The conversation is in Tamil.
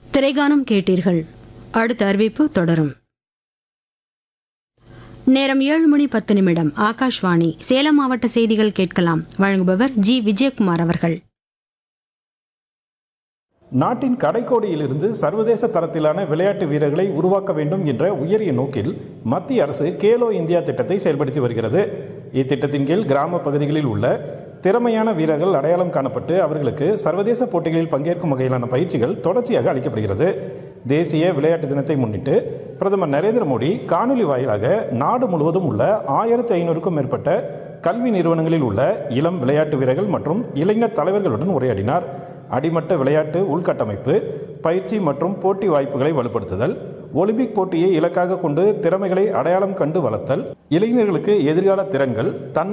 திரைகானம் கேட்டீர்கள் அடுத்த அறிவிப்பு தொடரும் நேரம் ஏழு மணி பத்து நிமிடம் ஆகாஷ்வாணி சேலம் மாவட்ட செய்திகள் கேட்கலாம் வழங்குபவர் ஜி விஜயகுமார் அவர்கள் நாட்டின் கடைக்கோடியிலிருந்து சர்வதேச தரத்திலான விளையாட்டு வீரர்களை உருவாக்க வேண்டும் என்ற உயரிய நோக்கில் மத்திய அரசு கேலோ இந்தியா திட்டத்தை செயல்படுத்தி வருகிறது இத்திட்டத்தின் கீழ் கிராம பகுதிகளில் உள்ள திறமையான வீரர்கள் அடையாளம் காணப்பட்டு அவர்களுக்கு சர்வதேச போட்டிகளில் பங்கேற்கும் வகையிலான பயிற்சிகள் தொடர்ச்சியாக அளிக்கப்படுகிறது தேசிய விளையாட்டு தினத்தை முன்னிட்டு பிரதமர் நரேந்திர மோடி காணொலி வாயிலாக நாடு முழுவதும் உள்ள ஆயிரத்தி ஐநூறுக்கும் மேற்பட்ட கல்வி நிறுவனங்களில் உள்ள இளம் விளையாட்டு வீரர்கள் மற்றும் இளைஞர் தலைவர்களுடன் உரையாடினார் அடிமட்ட விளையாட்டு உள்கட்டமைப்பு பயிற்சி மற்றும் போட்டி வாய்ப்புகளை வலுப்படுத்துதல் ஒலிம்பிக் போட்டியை இலக்காக கொண்டு திறமைகளை அடையாளம் கண்டு வளர்த்தல் இளைஞர்களுக்கு எதிர்கால திறன்கள் தன்